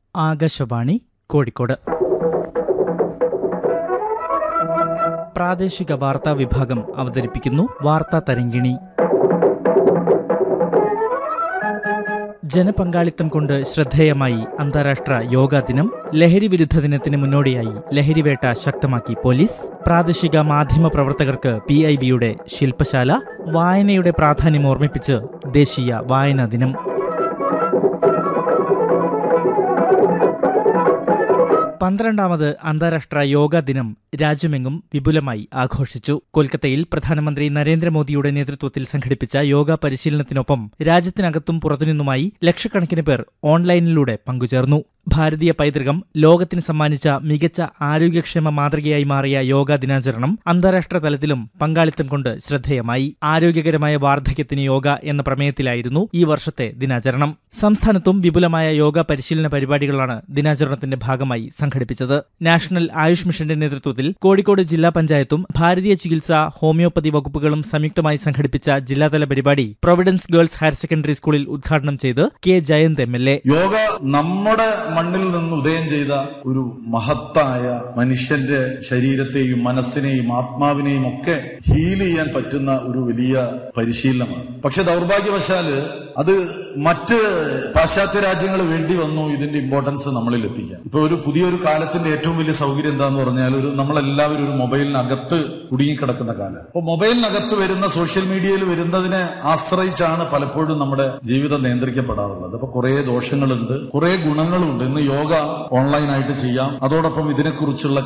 ആകാശവാണി കോഴിക്കോട് പ്രാദേശിക വാർത്താ വിഭാഗം അവതരിപ്പിക്കുന്നു വാർത്താ തരങ്കിണി ജനപങ്കാളിത്തം കൊണ്ട് ശ്രദ്ധേയമായി അന്താരാഷ്ട്ര യോഗാ ദിനം ലഹരി വിരുദ്ധ ദിനത്തിന് മുന്നോടിയായി ലഹരിവേട്ട ശക്തമാക്കി പോലീസ് പ്രാദേശിക മാധ്യമ പ്രവർത്തകർക്ക് പി ഐ ബിയുടെ ശില്പശാല വായനയുടെ പ്രാധാന്യം ഓർമ്മിപ്പിച്ച് ദേശീയ വായനാ ദിനം പന്ത്രണ്ടാമത് അന്താരാഷ്ട്ര യോഗാ ദിനം രാജ്യമെങ്ങും വിപുലമായി ആഘോഷിച്ചു കൊൽക്കത്തയിൽ പ്രധാനമന്ത്രി നരേന്ദ്രമോദിയുടെ നേതൃത്വത്തിൽ സംഘടിപ്പിച്ച യോഗ പരിശീലനത്തിനൊപ്പം രാജ്യത്തിനകത്തും പുറത്തുനിന്നുമായി ലക്ഷക്കണക്കിന് പേർ ഓൺലൈനിലൂടെ പങ്കുചേർന്നു ഭാരതീയ പൈതൃകം ലോകത്തിന് സമ്മാനിച്ച മികച്ച ആരോഗ്യക്ഷേമ മാതൃകയായി മാറിയ യോഗാ ദിനാചരണം അന്താരാഷ്ട്ര തലത്തിലും പങ്കാളിത്തം കൊണ്ട് ശ്രദ്ധേയമായി ആരോഗ്യകരമായ വാർദ്ധക്യത്തിന് യോഗ എന്ന പ്രമേയത്തിലായിരുന്നു ഈ വർഷത്തെ ദിനാചരണം സംസ്ഥാനത്തും വിപുലമായ യോഗ പരിശീലന പരിപാടികളാണ് ദിനാചരണത്തിന്റെ ഭാഗമായി സംഘടിപ്പിച്ചത് നാഷണൽ ആയുഷ് മിഷന്റെ നേതൃത്വത്തിൽ കോഴിക്കോട് ജില്ലാ പഞ്ചായത്തും ഭാരതീയ ചികിത്സ ഹോമിയോപ്പതി വകുപ്പുകളും സംയുക്തമായി സംഘടിപ്പിച്ച ജില്ലാതല പരിപാടി പ്രൊവിഡൻസ് ഗേൾസ് ഹയർ സെക്കൻഡറി സ്കൂളിൽ ഉദ്ഘാടനം ചെയ്ത് K Jayanth M L A യോഗ നമ്മുടെ മണ്ണിൽ നിന്ന് ഉദയം ചെയ്ത ഒരു മഹത്തായ മനുഷ്യന്റെ ശരീരത്തെയും മനസ്സിനെയും ആത്മാവിനെയും ഒക്കെ ഹീൽ ചെയ്യാൻ പറ്റുന്ന ഒരു വലിയ പരിശീലനമാണ് പക്ഷെ ദൗർഭാഗ്യവശാല് അത് മറ്റ് പാശ്ചാത്യ രാജ്യങ്ങൾ വേണ്ടി വന്നു ഇതിന്റെ ഇമ്പോർട്ടൻസ് നമ്മളിൽ എത്തിക്കാൻ ഇപ്പൊ ഒരു പുതിയൊരു കാലത്തിന്റെ ഏറ്റവും വലിയ സൗകര്യം എന്താന്ന് പറഞ്ഞാൽ ഒരു നമ്മളെല്ലാവരും ഒരു മൊബൈലിനകത്ത് കുടുങ്ങിക്കിടക്കുന്ന കാലം അപ്പൊ മൊബൈലിനകത്ത് വരുന്ന സോഷ്യൽ മീഡിയയിൽ വരുന്നതിനെ ആശ്രയിച്ചാണ് പലപ്പോഴും നമ്മുടെ ജീവിതം നിയന്ത്രിക്കപ്പെടാറുള്ളത് അപ്പൊ കുറെ ദോഷങ്ങളുണ്ട് കുറെ ഗുണങ്ങളുണ്ട് ഇന്ന് യോഗ ഓൺലൈനായിട്ട് ചെയ്യാം അതോടൊപ്പം ഇതിനെക്കുറിച്ചുള്ള